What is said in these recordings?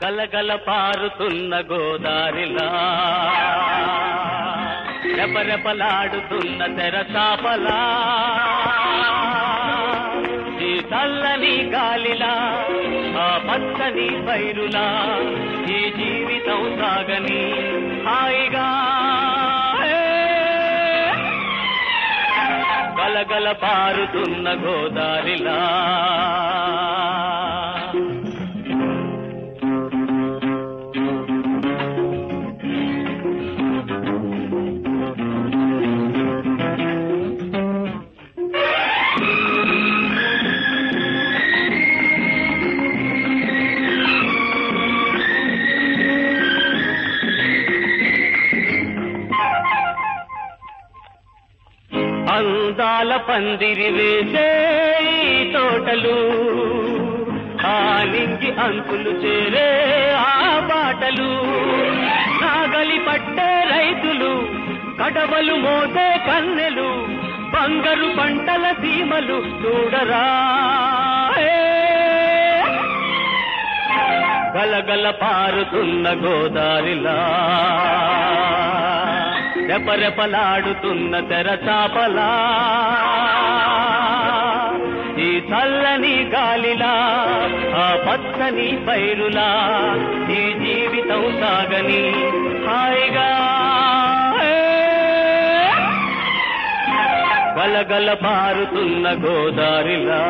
గలగల పారుతున్న గోదారిలా రెపరెపలాడుతున్న తెరచాపలా ఈ చల్లని గాలిలా ఆ పచ్చని పైరులా ఈ జీవితం సాగని హాయిగా ఏ, గలగల పారుతున్న గోదారిలా అందాల పందిరి వేసే ఈ తోటలు ఆనింగి అంకులు చేరే ఆ బాటలు నాగలి పట్టే రైతులు కడవలు మోసే కన్నెలు బంగారు పంటల సీమలు చూడరా ఏ. గలగల పారుతున్న గోదారిలా రెపరెపలాడుతున్న తెరచాపలా ఈ చల్లని గాలిలా ఆ పచ్చని పైరులా ఈ జీవితం సాగని హాయిగా ఏ. గలగల పారుతున్న గోదారిలా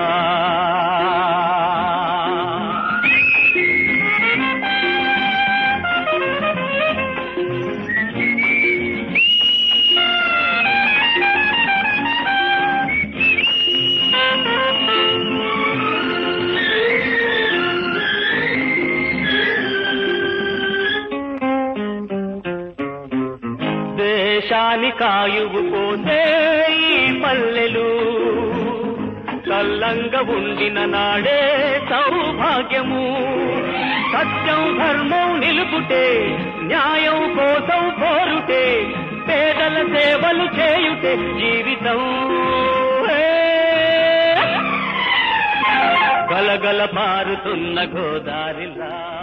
దేశాని కాయువు పోతే ఈ పల్లెలు చల్లంగా ఉండిన నాడే సౌభాగ్యము సత్యం ధర్మం నిలుపుటే న్యాయం కోసం కోరుటే పేదల సేవలు చేయుటే జీవితం ఏ. గలగల పారుతున్న గోదారిలా